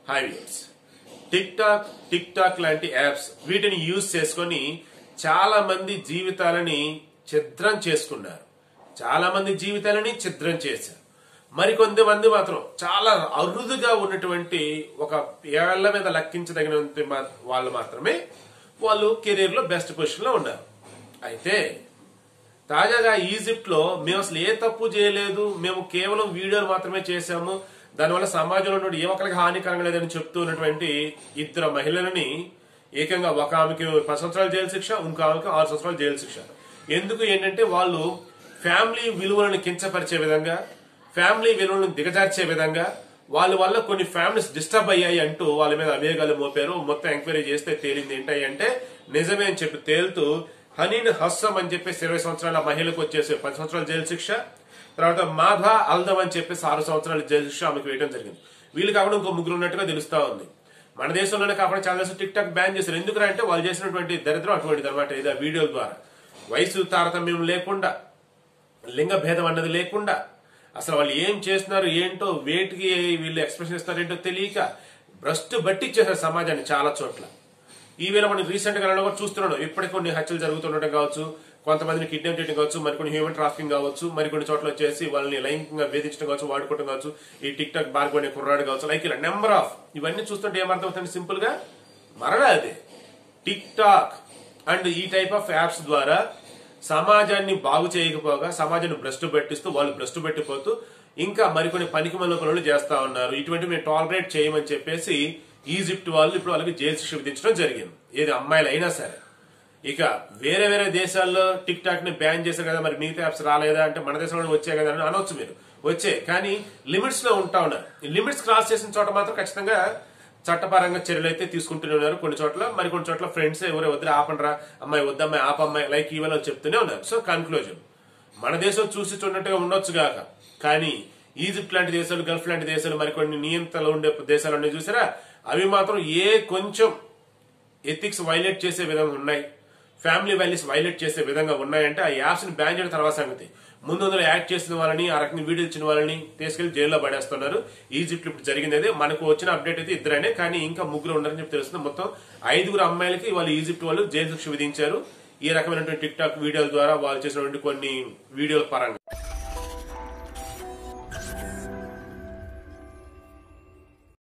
hi views TikTok TikTok లాంటి apps వీటిని use చేసుకొని చాలా మంది జీవితాలని ఛిద్రం చేసుకున్నారు చాలా మంది జీవితాలని ఛిద్రం చేశారు మరికొంత మంది మాత్రం చాలా అరుదుగా ఉన్నటువంటి ఒక ఏళ్ల మీద లెక్కించదగినంత మా- వాళ్ళు మాత్రమే వాళ్ళు కెరీర్ లో బెస్ట్ పొజిషన్ లో ఉన్నారు అయితే తాజాగా ఈజిప్ట్ లో మేము అసలు ఏ తప్పు చేయలేదు మేము కేవలం వీడియోలు మాత్రమే చేశాము దానివల్ల సమాజంలో ఉన్న ఏ ఒక్కరికి హానికరంగా లేదని చెప్తూ ఉన్నటువంటి ఇద్దరు మహిళలని ఏకంగా ఒక ఆమెకి పది సంవత్సరాల జైలు శిక్ష ఇంకో ఆమెకి ఆరు సంవత్సరాల జైలు శిక్ష ఎందుకు ఏంటంటే వాళ్ళు ఫ్యామిలీ విలువలను కించపరిచే విధంగా ఫ్యామిలీ విలువలను దిగజార్చే విధంగా వాళ్ళ వల్ల కొన్ని ఫ్యామిలీస్ డిస్టర్బ్ అయ్యాయి అంటూ వాళ్ళ మీద అవేగాలు మోపారు మొత్తం ఎంక్వైరీ చేస్తే తేలింది ఏంటి అంటే నిజమే అని చెప్పి తేలుతూ హనీన్ హస్సం అని చెప్పేసి ఇరవై సంవత్సరాల మహిళకు వచ్చేసి పది సంవత్సరాల జైలు శిక్ష తర్వాత మాధా అల్దమ్ అని చెప్పేసి ఆరు సంవత్సరాల జైలు శిక్ష ఆమెకు వేయడం జరిగింది వీళ్ళు కాకుండా ఇంకో ముగ్గురు ఉన్నట్టుగా తెలుస్తా ఉంది మన దేశంలోనే కాకుండా చాలా దేశం టిక్ టాక్ బ్యాన్ చేశారు ఎందుకంటే అంటే వాళ్ళు చేసినటువంటి దరిద్రం అటువంటిది అనమాట ఇది వీడియోల ద్వారా వయసు తారతమ్యం లేకుండా లింగ భేదం అన్నది లేకుండా అసలు వాళ్ళు ఏం చేస్తున్నారు ఏంటో వేటికి వీళ్ళు ఎక్స్ప్రెషన్ ఇస్తున్నారు ఏంటో తెలియక భ్రష్టు బట్టిచ్చేసారు సమాజాన్ని చాలా చోట్ల ఈవేళ మనం రీసెంట్ గా కూడా చూస్తున్నాం ఇప్పటికి కొన్ని హత్యలు జరుగుతుండటం కావచ్చు కొంతమందిని కిడ్నాప్ చేయడం కావచ్చు మరికొన్ని హ్యూమన్ ట్రాఫికింగ్ కావచ్చు మరికొన్ని చోట్ల వచ్చేసి వాళ్ళని లైంగికంగా వేధించడం కావచ్చు వాడుకోవడం కావచ్చు ఈ టిక్ టాక్ బార్గొనే కుర్రాడు కావచ్చు లైక్ ఇలా నెంబర్ ఆఫ్ ఇవన్నీ చూస్తుంటే ఏమర్థమవుతుంది సింపుల్ గా మరణ అదే టిక్ టాక్ అండ్ ఈ టైప్ ఆఫ్ యాప్స్ ద్వారా సమాజాన్ని బాగు చేయకపోగా సమాజాన్ని భ్రష్టు పెట్టిస్తూ వాళ్ళు భ్రష్టు పెట్టిపోతూ ఇంకా మరికొన్ని పనికి మన పనులు చేస్తా ఉన్నారు ఇటువంటి మేము టాలరేట్ చేయమని చెప్పేసి ఈజిప్ట్ వాళ్ళు ఇప్పుడు వాళ్ళకి జైలు శిక్ష విధించడం జరిగింది ఏది అమ్మాయిలు అయినా సరే ఇక వేరే వేరే దేశాల్లో టిక్ టాక్ ని బ్యాన్ చేశారు కదా మరి మిగతా యాప్స్ రాలేదా అంటే మన దేశంలో వచ్చాయి కదా అని అనొచ్చు మీరు వచ్చే కానీ లిమిట్స్ లో ఉంటా ఉన్నారు లిమిట్స్ క్రాస్ చేసిన చోట మాత్రం ఖచ్చితంగా చట్టపరంగా చర్యలు అయితే తీసుకుంటూనే ఉన్నారు కొన్ని చోట్ల మరి కొన్ని చోట్ల ఫ్రెండ్స్ ఎవరే వద్దు ఆపండ్రా అమ్మాయి వద్దమ్మాయి ఆపమ్మాయి లైక్ ఈవెన్ చెప్తూనే ఉన్నారు సో కన్క్లూజన్ మన దేశం చూసి చూడట్టుగా ఉండొచ్చు గాక కానీ ఈజిప్ట్ లాంటి దేశాలు గల్ఫ్ లాంటి దేశాలు మరికొన్ని నియంత్రణలు ఉండే దేశాలు ఉన్నాయి చూసారా అవి మాత్రం ఏ కొంచెం ఎథిక్స్ వైలేట్ చేసే విధంగా ఉన్నాయి ఫ్యామిలీ వాల్యూస్ వైలేట్ చేసే విధంగా ఉన్నాయంటే ఆ యాప్స్ ని బ్యాన్ చేయడం తర్వాత సంగతి ముందు వందలు యాక్ట్ చేసిన వాళ్ళని ఆ రకంగా వీడియో ఇచ్చిన వాళ్ళని తీసుకెళ్లి జైల్లో పడేస్తున్నారు ఈజిప్ట్ ఇప్పుడు జరిగింది అదే మనకు వచ్చిన అప్డేట్ అయితే ఇద్దరైనా కానీ ఇంకా ముగ్గురు ఉన్నారని చెప్పి తెలుస్తుంది మొత్తం ఐదుగురు అమ్మాయిలకి వాళ్ళు ఈజిప్ట్ వాళ్ళు జైలు శిక్ష విధించారు ఈ రకమైనటువంటి టిక్ టాక్ వీడియోల ద్వారా వాళ్ళు చేసినటువంటి కొన్ని వీడియోల పరంగా